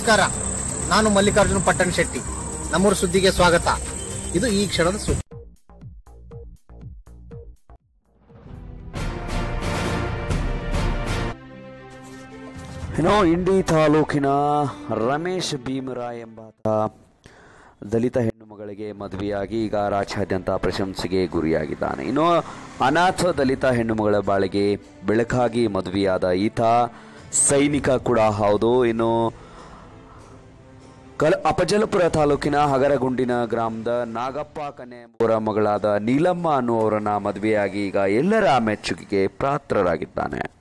ನಮಸ್ಕಾರ ನಾನು ಮಲ್ಲಿಕಾರ್ಜುನ ಪಟ್ಟಣ ಶೆಟ್ಟಿ ನಮ್ಮೂರ ಸುದ್ದಿಗೆ ಸ್ವಾಗತ ಇದು ಈ ಕ್ಷಣದ ಸುದ್ದಿ ಇನ್ನು ಇಂಡಿ ತಾಲೂಕಿನ ರಮೇಶ್ ಭೀಮರಾಯ್ ಎಂಬಾತ ದಲಿತ ಹೆಣ್ಣು ಮಗಳಿಗೆ ಮದುವೆಯಾಗಿ ಈಗ ರಾಜ್ಯಾದ್ಯಂತ ಪ್ರಶಂಸೆಗೆ ಗುರಿಯಾಗಿದ್ದಾನೆ ಇನ್ನು ಅನಾಥ ದಲಿತ ಹೆಣ್ಣು ಮಗಳ ಬಾಳಿಗೆ ಬೆಳಕಾಗಿ ಮದುವೆಯಾದ ಈತ ಸೈನಿಕ ಕೂಡ ಹೌದು ಇನ್ನು ಕಲ ಅಪಜಲಪುರ ತಾಲೂಕಿನ ಹಗರಗುಂಡಿನ ಗ್ರಾಮದ ನಾಗಪ್ಪ ಕನ್ಯೆ ಎಂಬುವರ ಮಗಳಾದ ನೀಲಮ್ಮ ಅನ್ನುವರನ್ನ ಮದುವೆಯಾಗಿ ಈಗ ಎಲ್ಲರ ಮೆಚ್ಚುಗೆಗೆ ಪಾತ್ರರಾಗಿದ್ದಾನೆ